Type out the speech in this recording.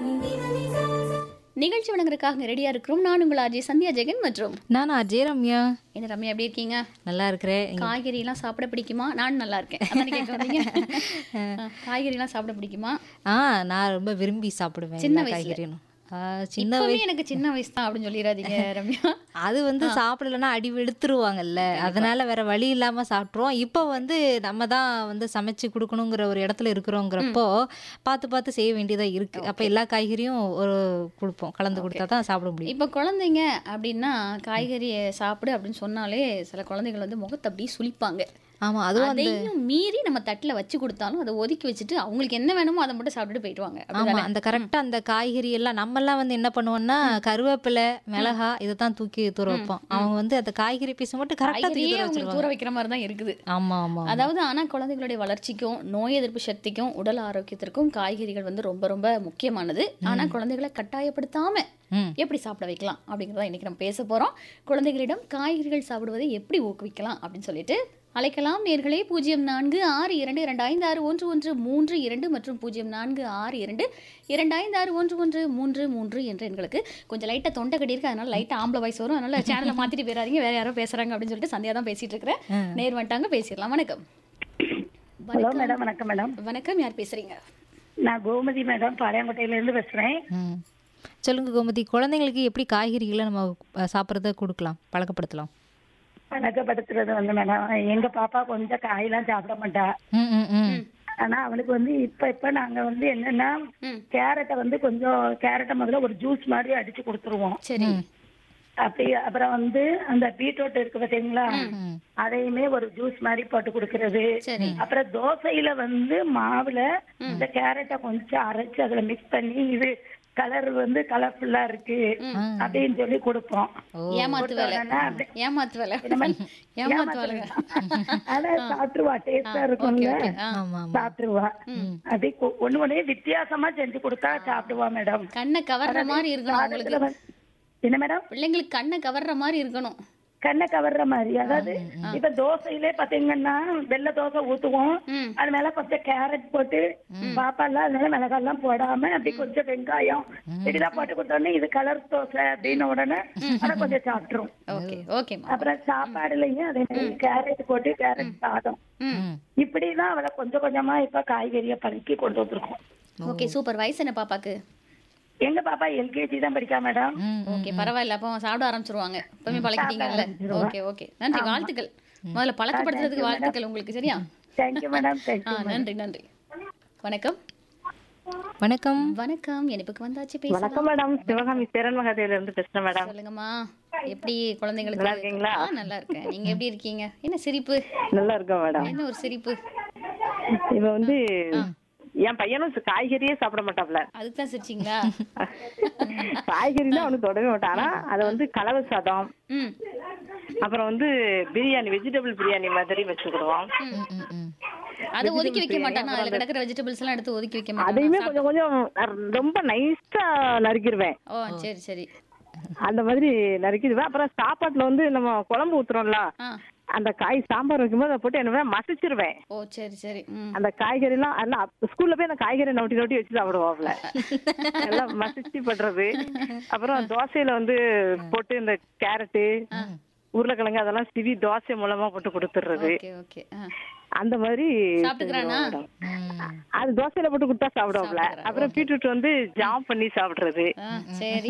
நிகழ்ச்சி வழங்குறதுக்காக ரெடியா இருக்கிறோம் நான் உங்கள் ஆர்ஜி சந்தியா ஜெகன் மற்றும் நானா அஜய் ரம்யா என்ன ரம்யா எப்படி இருக்கீங்க நல்லா இருக்கிறேன் காய்கறி எல்லாம் சாப்பிட பிடிக்குமா நான் நல்லா இருக்கேன் அதானே கேட்க வந்தீங்க காய்கறி எல்லாம் சாப்பிட பிடிக்குமா ஆ நான் ரொம்ப விரும்பி சாப்பிடுவேன் சின்ன எல்லா வயசுல? காய்கறியும் ஆ, சின்ன இப்பவே எனக்கு சின்ன வயசு தான் அப்படின்னு சொல்லிடாதீங்க ரம்யா அது வந்து சாப்பிடலன்னா அடி வெளுத்துருவாங்கல்ல அதனால வேற வழி இல்லாம சாப்பிட்ருவோம் இப்போ வந்து நம்ம தான் வந்து சமைச்சு கொடுக்கணுங்கிற ஒரு இடத்துல இருக்கிறோங்கிறப்போ பார்த்து பார்த்து செய்ய வேண்டியதா இருக்கு அப்ப எல்லா காய்கறியும் ஒரு கொடுப்போம் கலந்து கொடுத்தா தான் சாப்பிட முடியும் இப்போ குழந்தைங்க அப்படின்னா காய்கறியை சாப்பிடு அப்படின்னு சொன்னாலே சில குழந்தைகள் வந்து முகத்தை அப்படியே சுளிப்பாங்க ஆமா அதுவும் அந்த அதையும் மீறி நம்ம தட்டுல வச்சு கொடுத்தாலும் அதை ஒதுக்கி வச்சுட்டு அவங்களுக்கு என்ன வேணுமோ அதை மட்டும் சாப்பிட்டுட்டு போயிடுவாங்க ஆமா அந்த கரெக்டா அந்த காய்கறி எல்லாம் நம்ம எல்லாம் வந்து என்ன பண்ணுவோம்னா கருவேப்பிலை மிளகா இதை தான் தூக்கி தூர வைப்போம் அவங்க வந்து அந்த காய்கறி பீஸ் மட்டும் கரெக்டா தூக்கி காய்கறியே தூர அவங்களுக்கு வச்சிருவாங்க தூர வைக்கிற மாதிரி தான் இருக்குது ஆமா ஆமா அதாவது ஆனா குழந்தைகளுடைய வளர்ச்சிக்கும் நோய் எதிர்ப்பு சக்திக்கும் உடல் ஆரோக்கியத்திற்கும் காய்கறிகள் வந்து ரொம்ப ரொம்ப முக்கியமானது ஆனா குழந்தைகளை கட்டாயப்படுத்தாம ம் எப்படி சாப்பிட வைக்கலாம் அப்படிங்கிறத இன்னைக்கு நம்ம பேச போறோம் குழந்தைகளிடம் காய்கறிகள் சாப்பிடுவதை எப்படி ஊக்குவிக்கலாம் அப்படின்னு சொல்லிட்டு அழைக்கலாம் நேர்களே பூஜ்ஜியம் நான்கு ஆறு இரண்டு இரண்டு ஐந்து ஆறு ஒன்று ஒன்று மூன்று இரண்டு மற்றும் பூஜ்ஜியம் நான்கு ஆறு இரண்டு இரண்டு ஐந்து ஆறு ஒன்று ஒன்று மூன்று மூன்று என்ற எண்களுக்கு கொஞ்சம் லைட்டாக தொண்டை கட்டியிருக்கு அதனால லைட்டாக ஆம்பளை வாய்ஸ் வரும் அதனால சேனலை மாத்திட்டு போயிடாதீங்க வேற யாரோ பேசுறாங்க அப்படின்னு சொல்லிட்டு சந்தியா தான் பேசிட்டு இருக்கிறேன் நேர் வந்துட்டாங்க பேசிடலாம் வணக்கம் ஹலோ மேடம் வணக்கம் மேடம் வணக்கம் யார் பேசுறீங்க நான் கோமதி மேடம் பாளையங்கோட்டையில இருந்து பேசுறேன் ம் சொல்லுங்க கோமதி குழந்தைங்களுக்கு எப்படி காய்கறிகளை நம்ம அஹ், சாப்பிட்றத கொடுக்கலாம் பழக்கப்படுத்தலாம் பழக்கப்படுத்துறது வந்து மேடம் எங்க பாப்பா கொஞ்சம் காயெல்லாம் சாப்பிட மாட்டா ம் ம் ம் ஆனா அவளுக்கு வந்து இப்ப இப்ப நாங்க வந்து என்னன்னா ம். கேரட்டை வந்து கொஞ்சம் கேரட்டை முதல்ல ஒரு ஜூஸ் மாதிரி அடிச்சு கொடுத்துருவோம் சரி அப்படி அப்புறம் வந்து அந்த பீட்ரூட் இருக்கு பாத்தீங்களா ம். அதையுமே ஒரு ஜூஸ் மாதிரி போட்டு கொடுக்கறது சரி அப்புறம் தோசையில வந்து மாவுல இந்த கேரட்டை கொஞ்சம் அரைச்சு அதுல மிக்ஸ் பண்ணி இது கலர் வந்து கலர்ஃபுல்லா இருக்கு அப்படின்னு சொல்லி கொடுப்போம் ஏமாத்து வேலை உடனே அப்படி- ஏமாத்து வேலை ஏமாத்து வேலைங்க ஆனா சாப்பிட்டுருவா டேஸ்டா இருக்கும்ல ஓகே ஆ ஆமா ஆமா சாப்பிட்டுருவா அப்படி கொ- ஒண்ணு ஒண்ணே வித்தியாசமா செஞ்சு கொடுத்தா சாப்பிடுவா மேடம் கண்ணை கவர்ற மாதிரி இருக்கணும் சாதத்துல உங்களுக்கு வந்து- என்ன மேடம் பிள்ளைங்களுக்கு கண்ணை கவர்ற மாதிரி இருக்கணும் கண்ணை கவர்ற மாதிரி அதாவது இப்ப தோசையிலே பாத்தீங்கன்னா வெள்ளை தோசை ஊத்துவோம் ம். அது மேல கொஞ்சம் கேரட் போட்டு பாப்பாலாம் அது மேல மிளகாலாம் போடாம அப்படி கொஞ்சம் வெங்காயம் இப்படிலாம் போட்டு கொடுத்தோடனே இது கலர் தோசை அப்படின்னு உடனே அதை கொஞ்சம் சாப்பிட்டுரும் ஓகே ஓகேம்மா அப்புறம் சாப்பாடுலயும் அதே மாதிரி கேரட் போட்டு கேரட் சாதம் ம் இப்படிதான் அவளை கொஞ்சம் கொஞ்சமா இப்ப காய்கறிய பழக்கி கொண்டு வந்திருக்கோம் ஓகே சூப்பர் வயசு என்ன பாப்பாக்கு எங்க பாப்பா எல்கேஜி தான் படிக்கா மேடம் ம் ஓகே பரவாயில்ல அப்போ சாப்பிட ஆரம்பிச்சிருவாங்க இப்பவுமே பழக்கிட்டீங்கல்ல ஓகே ஓகே நன்றி வாழ்த்துக்கள் முதல்ல பழக்கப்படுத்துறதுக்கு வாழ்த்துக்கள் உங்களுக்கு சரியா தேங்க்யூ மேடம் ஆ தேங்க்யூ நன்றி நன்றி வணக்கம் வணக்கம் வணக்கம் எனக்கு வந்தாச்சு பேசலாம் வணக்கம் மேடம் சிவகாமி சேரன் மகாதேவில இருந்து பேசுறேன் மேடம் சொல்லுங்கம்மா எப்படி குழந்தைங்களுக்கு நல்லா இருக்கீங்களா? ஆ, நல்லா இருக்கேன் நீங்க எப்படி இருக்கீங்க என்ன சிரிப்பு நல்லா இருக்கேன் மேடம் என்ன ஒரு சிரிப்பு இவ வந்து என் பையனும் ச- காய்கறியே சாப்பிட மாட்டாப்ல அதுக்கு தான் சிரிச்சிங்களா காய்கறினா அவனுக்கு தொடவே மாட்டான் ஆனா அதை வந்து கலவை சாதம் ம் அப்புறம் வந்து பிரியாணி வெஜிடபிள் பிரியாணி மாதிரி வச்சுக்கிடுவோம் ம் ம் ம் அதை ஒதுக்கி வைக்க மாட்டானா அதுல கிடக்குற வெஜிடபிள்ஸ் எல்லாம் எடுத்து ஒதுக்கி வைக்க மாட்டானா அதையுமே கொஞ்சம் கொஞ்சம் ந- ரொம்ப நைஸா நறுக்கிடுவேன் ஓ சரி சரி அந்த மாதிரி நறுக்கிடுவேன் அப்புறம் சாப்பாட்டுல வந்து நம்ம குழம்பு ஊத்துறோம்ல ஆ அந்த காய் சாம்பார் வைக்கும்போது அதை போட்டு என்ன மசிச்சிருவேன் ஓ சரி சரி ம் அந்த காய்கறி எல்லாம் எல்லாம் அப்ப ஸ்கூல்ல போய் அந்த காய்கறி நோட்டி நோட்டி வச்சு சாப்பிடுவாப்ல எல்லாம் மசிச்சு பண்றது அப்புறம் தோசையில வந்து போட்டு இந்த கேரட்டு உருளைக்கிழங்கு அதெல்லாம் சிவி தோசை மூலமா போட்டு கொடுத்துடுறது ஓகே ஓகே ஆ அந்த மாதிரி சாப்பிட்டுக்கிறானா? செஞ்சுருவோம் madam. அது தோசையில போட்டு கொடுத்தா சாப்பிடுவாப்ல அப்புறம் பீட்ரூட் வந்து ஜாம் பண்ணி சாப்பிடுறது ஆ சரி